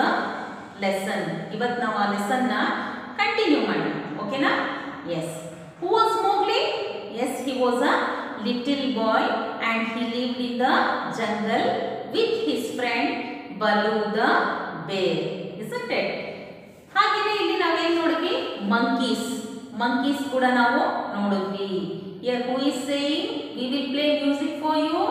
The lesson ಇವತ್ತು ನಾವು ಆ ಲೆಸನ್ನ ಕಂಟಿನ್ಯೂ ಮಾಡೋಣ ಓಕೆನಾ yes who was Mowgli yes he was a little boy and he lived in the jungle with his friend Baloo the bear isn't it ಹಾಗೆಯೇ ಇಲ್ಲಿ ನಾವೇನ್ ನೋಡಿದ್ವಿ ಮಂಕೀಸ್ ಮಂಕೀಸ್ ಕೂಡ ನಾವು ನೋಡಿದ್ವಿ ಯರ್ who is saying we will play music for you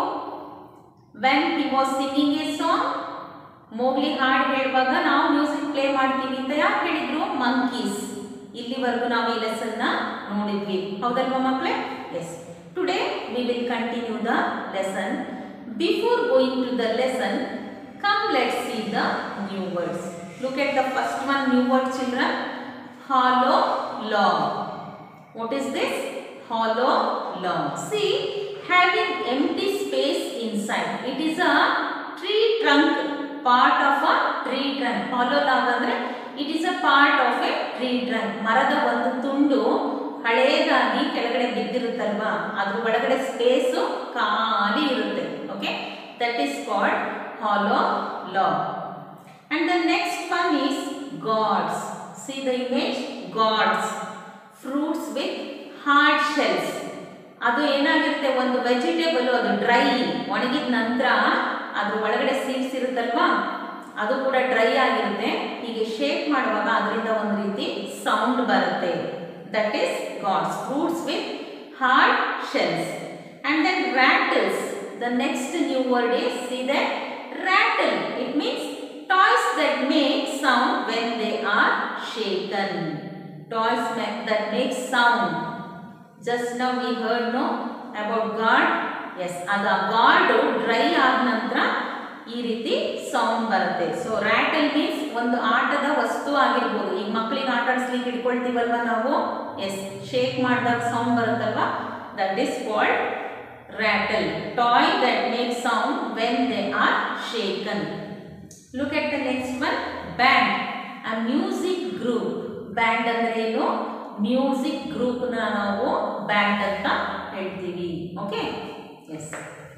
when he was singing a song Mowgli ಹಾಡು ಹೇಳುವಾಗ ನಾವು ಮ್ಯೂಸಿಕ್ ಪ್ಲೇ ಮಾಡ್ತೀವಿ ಅಂತ ಯಾಕೆ ಹೇಳಿದ್ರು ಮಂಕೀಸ್ ಇಲ್ಲಿವರೆಗೂ ನಾವು ಈ ಲೆಸನ್ನ ನೋಡಿದ್ವಿ ಹೌದಲ್ವಾ ಮಕ್ಕಳೇ yes today we will continue the lesson before going to the lesson come let see the new words look at the first one new word children hollow log What is this? Hollow log. See, having empty space inside. It is a tree trunk, part of a tree trunk. Hollow log ಅಂದ್ರೆ it is a part of a tree trunk. ಮರದ ಒಂದು ತುಂಡು ಹಳೇದಾಗಿ ಕೆಳಗಡೆ ಬಿದ್ದಿರುತ್ತಲ್ವಾ ಅದ್ರ ಒಳಗಡೆ space ಖಾಲಿ ಇರುತ್ತೆ okay that is called hollow log And the next one is gods. See the image? Gods. Fruits with hard shells. ಅದು ಏನಾಗಿರುತ್ತೆ ಒಂದು ವೆಜಿಟೇಬಲ್ ಅದು ಡ್ರೈ ಒಣಗಿದ ನಂತರ ಅದ್ರ ಒಳಗಡೆ ಸೀಡ್ಸ್ ಇರುತ್ತಲ್ವಾ ಅದು ಕೂಡ ಡ್ರೈ ಆಗಿರುತ್ತೆ ಹೀಗೆ ಶೇಕ್ ಮಾಡುವಾಗ ಅದರಿಂದ ಒಂದು ರೀತಿ ಸೌಂಡ್ ಬರುತ್ತೆ that is gourds fruits with hard shells and then rattles the next new word is see that rattle it means toys that make sound when they are shaken toys make, that make sound just now we heard no about god yes ಅದು gourd dry ಆದ ನಂತರ ಈ ರೀತಿ sound ಬರುತ್ತೆ so Rattle means ಒಂದು ಆಟದ ವಸ್ತು ಆಗಿರ್ಬೋದು ಈಗ ಮಕ್ಕಳಿಗೆ ಆಟ ಆಡಿಸ್ಲಿಕ್ಕೆ ಇಟ್ಕೊಳ್ತೀವಲ್ವ ನಾವು ಎಸ್ ಶೇಕ್ ಮಾಡಿದಾಗ ಸೌಂಡ್ ಬರುತ್ತಲ್ವಾ that is called rattle toy that makes sound when they are shaken look at the next one band a music group band ಅಂದ್ರೆ ಏನು ಮ್ಯೂಸಿಕ್ ಗ್ರೂಪ್ ನ ನಾವು ಬ್ಯಾಂಡ್ ಅಂತ ಹೇಳ್ತೀವಿ okay yes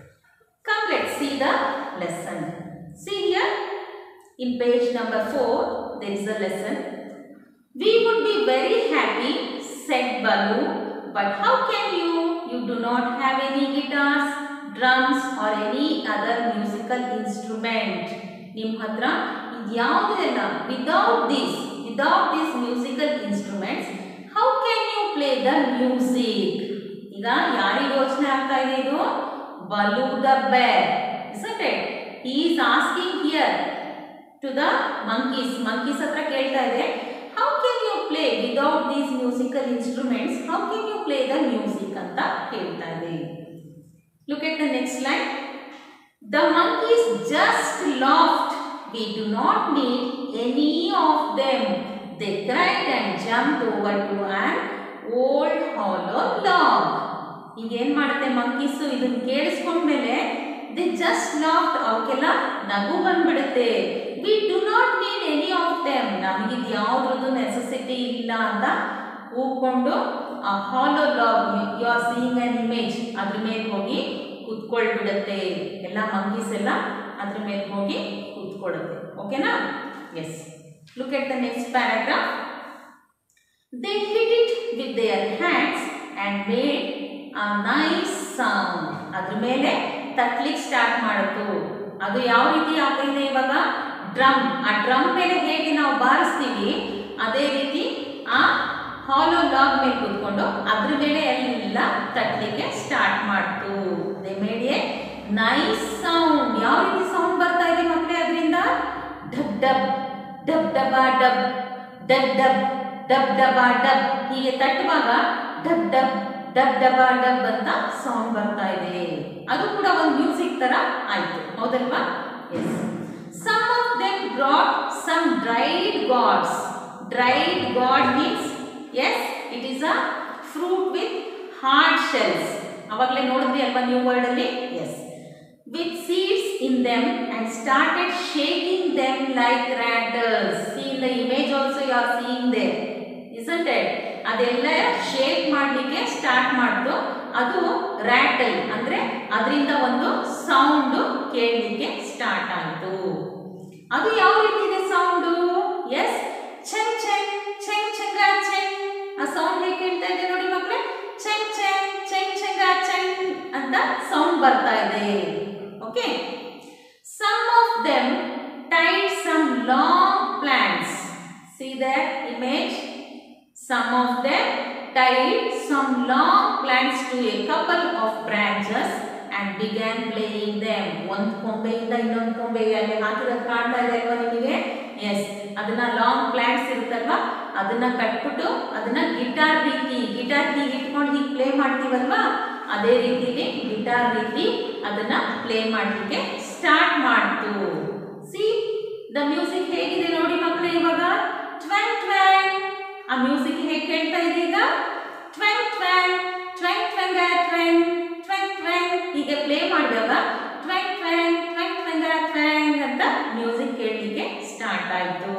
come let see the lesson see here in page number 4 there is a lesson we would be very happy said balu but how can you you do not have any guitars drums or any other musical instrument ನಿಮ್ಮ ಹತ್ರ ಇದ್ಯಾವುದೂ ಇಲ್ಲ without this without this musical instruments how can you play the music ಈಗ ಯಾರಿಗೆ ಯೋಚನೆ ಆಗ್ತಾ ಇದೆ ಇದು Baloo the bear isn't it he is asking here to the monkeys monkeys ಹತ್ರ ಕೇಳ್ತಾ ಇದೆ how can you play without these musical instruments how can you play the music ಅಂತ ಕೇಳ್ತಾ ಇದೆ look at the next line the monkeys just laughed we do not need any of them they cried and jump over to an old hollow log ಈಗ ಏನ್ ಮಾಡುತ್ತೆ ಮಂಕೀಸು ಇದನ್ನ ಕೇಳಿಸ್ಕೊಂಡ್ಮೇಲೆ they just loft ಅವಕ್ಕೆಲ್ಲ ನಗು ಬಂದ್ಬಿಡುತ್ತೆ we do not need any of them ನಮಗಿದು ಯಾವ್ದ್ರದ್ದು necessity ಇಲ್ಲ ಅಂತ ಕೂತ್ಕೊಂಡು ಆ hollow log you are seeing an image ಅದ್ರ ಮೇಲೆ ಹೋಗಿ ಕೂತ್ಕೊಳ್ಬಿಡುತ್ತೆ ಎಲ್ಲ ಮಂಕೀಸ್ ಎಲ್ಲ ಅದ್ರ ಮೇಲೆ ಹೋಗಿ ಕೂತ್ಕೊಳ್ಳುತ್ತೆ ಓಕೆನಾ yes look at the next paragraph they hit it with their hands and made a nice sound ಅದ್ರ ಮೇಲೆ ತಟ್ಲಿಕ್ಕೆ ಸ್ಟಾರ್ಟ್ ಮಾಡಿತು ಅದು ಯಾವ ರೀತಿ ಆಗಿದೆ ಇವಾಗ ಡ್ರಮ್ ಆ ಡ್ರಮ್ ಮೇಲೆ ಹೇಗೆ ನಾವು ಬಾರಿಸ್ತೀವಿ ಅದೇ ರೀತಿ ಆ ಹಾಲೋ ಲಾಗ್ ಮೇಲೆ ಕೂತ್ಕೊಂಡು ಅದ್ರ ಮೇಲೆ ಎಲ್ಲ ತಟ್ಲಿಕ್ಕೆ ಸ್ಟಾರ್ಟ್ ಮಾಡ್ತು they made a nice sound ಯಾವ ರೀತಿ ಸೌಂಡ್ ಬರ್ತಾ ಇದೆ ಮಕ್ಕಳೇ ಅದರಿಂದ ಡಬ್ ಡಬ್ ಡಬ್ ಡಬ ಡಬ್ ಡಬ್ ಡಬ್ ಡಬ್ ಡಬ ಡಬ್ ಹೀಗೆ ತಟ್ಟುವಾಗ ಡಬ್ ಡಬ್ ಡಬ್ ಡಬ ಡಬ್ ಅಂತ ಸೌಂಡ್ ಬರ್ತಾ ಇದೆ ಅದು ಕೂಡ ಒಂದು ಮ್ಯೂಸಿಕ್ ತರ ಆಯ್ತು ಹೌದಲ್ವಾ yes some of them brought some dried gourds dried gourd means yes it is a fruit with hard shells ಅವಾಗಲೇ ನೋಡಿದ್ವಿ ಅಲ್ವಾ ನ್ಯೂ ವರ್ಡ್ ಅಲ್ಲಿ yes with seeds in them and started shaking them like rattles. See in the image also you are seeing there. Isn't it? ಅದೆಲ್ಲ shake ಮಾಡಲಿಕ್ಕೆ start ಮಾಡ್ತು ಅದು Rattle ಅಂದ್ರೆ ಅದರಿಂದ ಒಂದು ಸೌಂಡ್ ಕೇಳಲಿಕ್ಕೆ ಸ್ಟಾರ್ಟ್ ಆಯಿತು ಅದು ಯಾವ ರೀತಿ ಇದೆ ಸೌಂಡ್ ಸೌಂಡ್ ಹೇಗೆ ಕೇಳ್ತಾ ಇದೆ ನೋಡಿ ಮಕ್ಕಳೇ ಚೆಂಗ್ ಚೆಂಗ್ ಚೆಂಗ್ ಚೆಂಗ ಚೆಂಗ್ ಅಂತ ಸೌಂಡ್ ಬರ್ತಾ ಇದೆ okay some of them tied some long plants see that image some of them tied some long plants to a couple of branches and began playing them ಒಂದು ಕೊಂಬೆಯಿಂದ ಇನ್ನೊಂದು ಕೊಂಬೆಗೆ ಅಲ್ಲಿ ಹಾಕಿರೋದು ಕಾಣ್ತಾ ಇದೆ ಅಲ್ವಾ ನಿಮಗೆ ಎಸ್ ಅದನ್ನ ಲಾಂಗ್ ಪ್ಲಾಂಟ್ಸ್ ಇರುತ್ತಲ್ವಾ ಅದನ್ನ ಕಟ್ಬಿಟ್ಟು ಅದನ್ನ ಗಿಟಾರ್ ರೀತಿ ಗಿಟಾರ್ ಹೀಗೆ ಇಟ್ಕೊಂಡು ಹೀಗೆ ಪ್ಲೇ ಮಾಡ್ತೀವಲ್ವಾ ಅದೇ ರೀತಿಲಿ ಗಿಟಾರ್ ರೀತಿ ಅದನ್ನ ಪ್ಲೇ ಮಾಡಲಿಕ್ಕೆ ಸ್ಟಾರ್ಟ್ ಮಾಡ್ತು ಸಿ ದ ಮ್ಯೂಸಿಕ್ ಹೇಗಿದೆ ನೋಡಿ ಮಕ್ಕಳೇ ಇವಾಗ ಟ್ವೆಂಗ್ ಟ್ವೆಂಗ್ ಆ ಮ್ಯೂಸಿಕ್ ಹೇಗೆ ಕೇಳ್ತಾ ಇದೆ ಈಗ ಟ್ವೆಂಗ್ ಟ್ವೆಂಗ್ ಟ್ವೆಂಗ್ ಟ್ವೆಂಗ ಟ್ವೆಂಗ್ ಟ್ವೆಂಗ್ ಟ್ವೆಂಗ್ ಹೀಗೆ ಪ್ಲೇ ಮಾಡಿದಾಗ ಟ್ವೆಂಗ್ ಟ್ವೆಂಗ್ ಟ್ವೆಂಗ್ ಟ್ವೆಂಗ ಟ್ವೆಂಗ್ ಅಂತ ಮ್ಯೂಸಿಕ್ ಕೇಳಲಿಕ್ಕೆ ಸ್ಟಾರ್ಟ್ ಆಯಿತು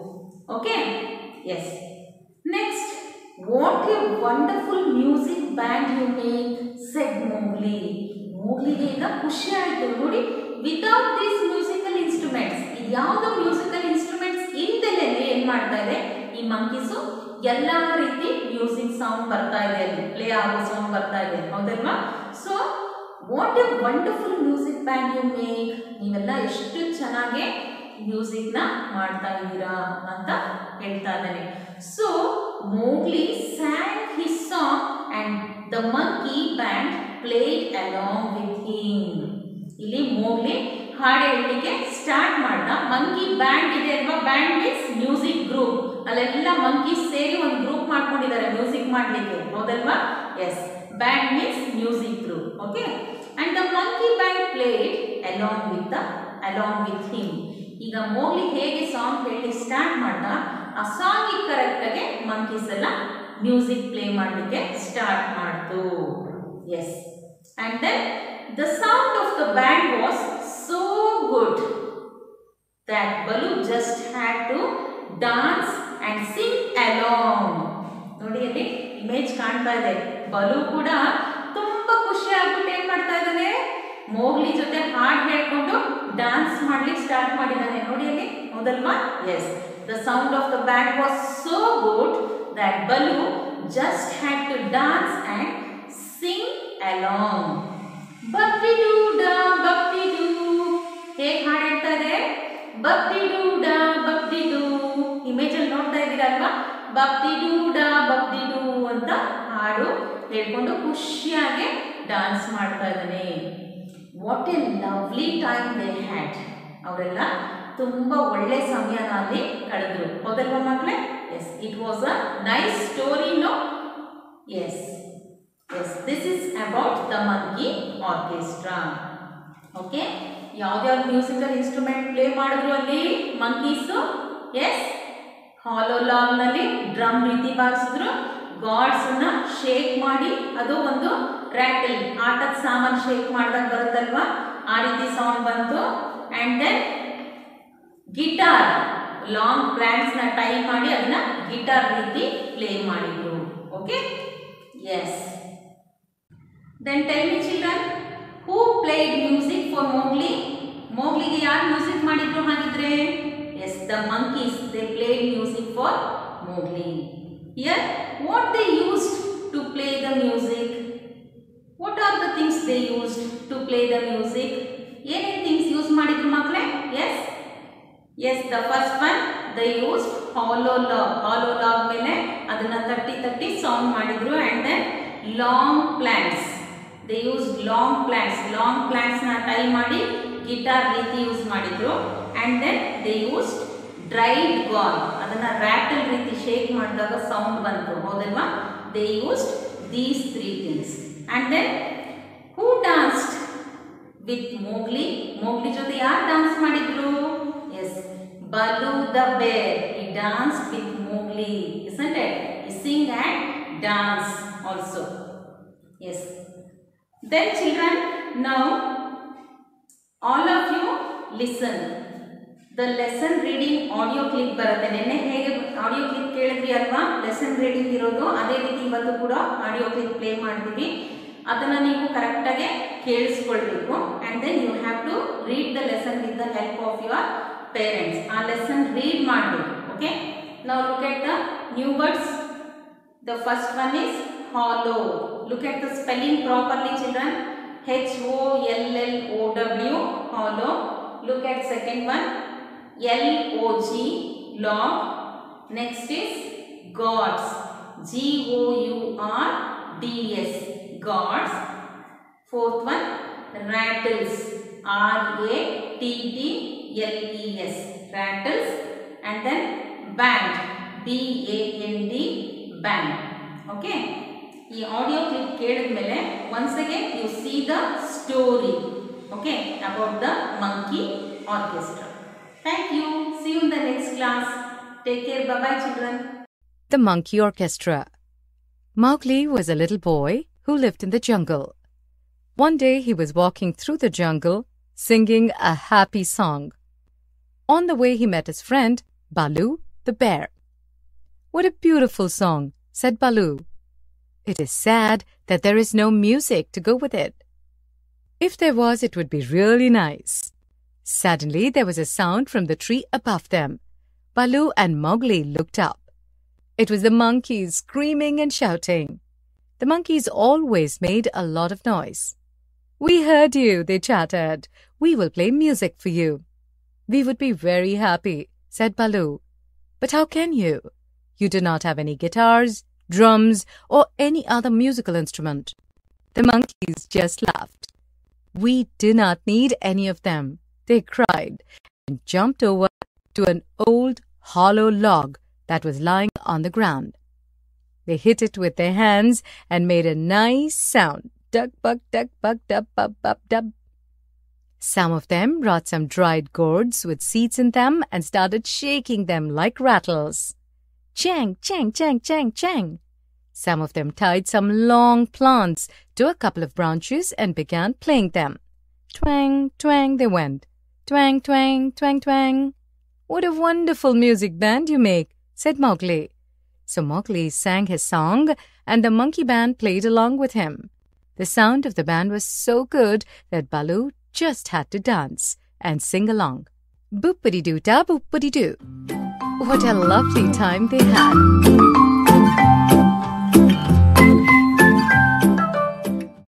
okay yes next what a wonderful music band you make said Mowgli ಮೋಗ್ಲಿಗೆ ಈಗ ಖುಷಿ ಆಯಿತು ನೋಡಿ ವಿತೌಟ್ ದೀಸ್ ಮ್ಯೂಸಿಕಲ್ ಇನ್ಸ್ಟ್ರೂಮೆಂಟ್ಸ್ ಯಾವುದೋ ಮ್ಯೂಸಿಕಲ್ ಇನ್ಸ್ಟ್ರೂಮೆಂಟ್ಸ್ ಇಲ್ದಲೇ ಏನ್ ಮಾಡ್ತಾ ಇದೆ ಈ ಮಂಕೀಸು ಎಲ್ಲಾ ರೀತಿ ಮ್ಯೂಸಿಕ್ ಸೌಂಡ್ ಬರ್ತಾ ಇದೆ ಅಲ್ಲಿ ಪ್ಲೇ ಆಗೋ ಸೌಂಡ್ ಬರ್ತಾ ಇದೆ ಹೌದಲ್ವಾ so what a wonderful music band you make ನೀವೆಲ್ಲ ಎಷ್ಟು ಚೆನ್ನಾಗಿ ಮ್ಯೂಸಿಕ್ ನ ಮಾಡ್ತಾ ಇದ್ದೀರಾ ಅಂತ ಹೇಳ್ತಾ ಇದ್ದಾನೆ so Mowgli sang his song and the monkey band played along with him ಇಲ್ಲಿ ಮೋಗ್ಲಿ ಹಾಡು ಹೇಳಲಿಕ್ಕೆ ಸ್ಟಾರ್ಟ್ ಮಾಡ್ದ ಮಂಕಿ ಬ್ಯಾಂಡ್ ಇದೆ ಅಲ್ವಾ ಬ್ಯಾಂಡ್ ಮೀನ್ಸ್ ಮ್ಯೂಸಿಕ್ ಗ್ರೂಪ್ ಅಲ್ಲೆಲ್ಲ ಮಂಕೀಸ್ ಸೇರಿ ಒಂದು ಗ್ರೂಪ್ ಮಾಡ್ಕೊಂಡಿದ್ದಾರೆ ಮ್ಯೂಸಿಕ್ ಮಾಡ್ಲಿಕ್ಕೆ ಹೌದಲ್ವಾ yes band means music group okay and the monkey band played along with the along with him ಈಗ ಮೋಗ್ಲಿ ಹೇಗೆ ಸಾಂಗ್ ಹೇಳಿ ಸ್ಟಾರ್ಟ್ ಮಾಡ್ದ ಆ ಸಾಂಗಿಗೆ ಕರೆಕ್ಟಾಗಿ ಮಂಕೀಸ್ ಎಲ್ಲ ಮ್ಯೂಸಿಕ್ ಪ್ಲೇ ಮಾಡಲಿಕ್ಕೆ ಸ್ಟಾರ್ಟ್ ಮಾಡ್ತು yes and then the sound of the band was so good that Balu just had to dance and sing along. ನೋಡಿ ಅಲ್ಲಿ ಇಮೇಜ್ ಕಾಣ್ತಾ ಇದೆ ಬಲು ಕೂಡ ತುಂಬಾ ಖುಷಿ ಆಗ್ಬಿಟ್ಟು ಏನ್ ಮಾಡ್ತಾ ಇದ್ದಾನೆ ಮೋಗ್ಲಿ ಜೊತೆ ಹಾಡ್ ಹೇಳ್ಕೊಂಡು ಡಾನ್ಸ್ ಮಾಡ್ಲಿಕ್ಕೆ ಸ್ಟಾರ್ಟ್ ಮಾಡಿದ್ದಾನೆ ನೋಡಿ ಅಲ್ಲಿ ಹೌದಲ್ವಾ yes the sound of the band was so good that Baloo just had to dance and sing along ಬಪ್ಟಿ ಡೂಡ ಬಪ್ಟಿ ಡೂ ಹೇಗೆ ಹಾಡು ಹೇಳ್ತಾ ಇದೆ ಬಪ್ಟಿ ಡೂಡ ಬಪ್ಟಿ ಡೂ ಇಮೇಜ್ ಅಲ್ಲಿ ನೋಡ್ತಾ ಇದ್ದೀರಾ ಅಲ್ವಾ ಬಪ್ಟಿ ಡೂಡ ಬಪ್ಟಿ ಡೂ ಅಂತ ಹಾಡು ಹೇಳ್ಕೊಂಡು ಖುಷಿಯಾಗಿ ಡಾನ್ಸ್ ಮಾಡ್ತಾ ಇದ್ದಾನೆ what a lovely time they had ಅವರೆಲ್ಲ ತುಂಬಾ ಒಳ್ಳೆ ಸಮಯನ ಅಲ್ಲಿ ಕಳೆದ್ರು ಹೌದಲ್ವಾ ಮಕ್ಕಳೇ yes it was a nice story no yes yes this is about the monkey orchestra okay ಯಾವ್ದ್ಯಾವ್ದು ಮ್ಯೂಸಿಕಲ್ ಇನ್ಸ್ಟ್ರೂಮೆಂಟ್ ಪ್ಲೇ ಮಾಡಿದ್ರು ಅಲ್ಲಿ ಮಂಕೀಸು ಎಸ್ ನಲ್ಲಿ ಡ್ರಮ್ ರೀತಿ ಬಾರಿಸಿದ್ರು ಗಾಡ್ಸ್ ಅನ್ನ ಶೇಕ್ ಮಾಡಿ ಅದು ಒಂದು ರ್ಯಾಟಲ್ ಆಟದ ಸಾಮಾನು ಶೇಕ್ ಮಾಡಿದಾಗ ಬರುತ್ತಲ್ವಾ ಆ ರೀತಿ ಸೌಂಡ್ ಬಂತು and then guitar long plants ನ ಟೈ ಮಾಡಿ ಅದನ್ನ ಗಿಟಾರ್ ರೀತಿ ಪ್ಲೇ ಮಾಡಿದ್ರು okay yes then tell me children who played music for Mowgli ಮೋಗ್ಲಿಗೆ ಯಾರು ಮ್ಯೂಸಿಕ್ ಮಾಡಿದ್ರು ಹಾಗಿದ್ರೆ yes the monkeys they played music for Mowgli here what they used to play the music what are the things they used to play the music ಏನೇನು things use ಮಾಡಿದ್ರು ಮಕ್ಕಳೇ yes yes the first one the use hollow log hollow log ಮೇಲೆ ಅದನ್ನ ತಟ್ಟಿ ತಟ್ಟಿ sound ಮಾಡಿದ್ರು and then long plants they use long plants long plants ನ tie ಮಾಡಿ ಗಿಟಾರ್ ರೀತಿ ಯೂಸ್ ಮಾಡಿದ್ರು and then they use dried gourd ಅದನ್ನ ರ್ಯಾಟಲ್ ರೀತಿ ಶೇಕ್ ಮಾಡಿದಾಗ ಸೌಂಡ್ ಬಂತು ಹೌದಲ್ವಾ they used these three things and then who danced with Mowgli Mowgli ಜೊತೆ ಯಾರು ಡಾನ್ಸ್ ಮಾಡಿದ್ರು ಎಸ್ ಬಲು ದ ಬೇರ್ ಈ dance with Mowgli isn't it he sing and dance also yes then children now all of you listen the lesson reading audio clip ಬರುತ್ತೆ ನಿನ್ನೆ ಹೇಗೆ audio clip ಕೇಳಿದ್ರಿ ಅಲ್ವಾ lesson reading ಇರೋದು ಅದೇ ರೀತಿ ಇವತ್ತು ಕೂಡ ಆಡಿಯೋ ಕ್ಲಿಪ್ ಪ್ಲೇ ಮಾಡ್ತೀವಿ ಅದನ್ನ ನೀವು ಕರೆಕ್ಟಾಗಿ ಕೇಳಿಸ್ಕೊಳ್ಬೇಕು and then you have to read the lesson with the help of your parents ಆ ಲೆಸನ್ ರೀಡ್ ಮಾಡಬೇಕು ಓಕೆ ನಾವು look at the new words The first one is hollow. Look at the spelling properly, children. H O L L O W, hollow. Look at second one. L O G, log. Next is gods. G O U R D S, gods. Fourth one, rattles. R A T T L E S, rattles. And then band. B A N D, band. Okay. ಈ audio clip ಕೇಳಿದ್ಮೇಲೆ once again you see the story okay about the monkey orchestra thank you see you in the next class take care bye children The Monkey Orchestra. Mowgli was a little boy who lived in the jungle. One day he was walking through the jungle, singing a happy song. On the way he met his friend, Baloo the bear. What a beautiful song, said Baloo. It is sad that there is no music to go with it. If there was, it would be really nice. Suddenly there was a sound from the tree above them. Baloo and Mowgli looked up. It was the monkeys screaming and shouting. The monkeys always made a lot of noise. We heard you, they chattered. We will play music for you. We would be very happy, said Baloo. But how can you? You do not have any guitars, drums, or any other musical instrument. The monkeys just laughed. We do not need any of them, they cried, and jumped over to an old hollow log that was lying on the ground. They hit it with their hands and made a nice sound. Duck, buck, duck, buck, dub, bub, bub, dub. Some of them brought some dried gourds with seeds in them and started shaking them like rattles. Chang, chang, chang, chang, chang. Some of them tied some long plants to a couple of branches and began playing them. Twang, twang they went. Twang, twang, twang, twang. What a wonderful music band you make, said Mowgli. So Mowgli sang his song, and the monkey band played along with him. The sound of the band was so good that Baloo just had to dance and sing along. Boopity doo da boopity doo. What a lovely time they had.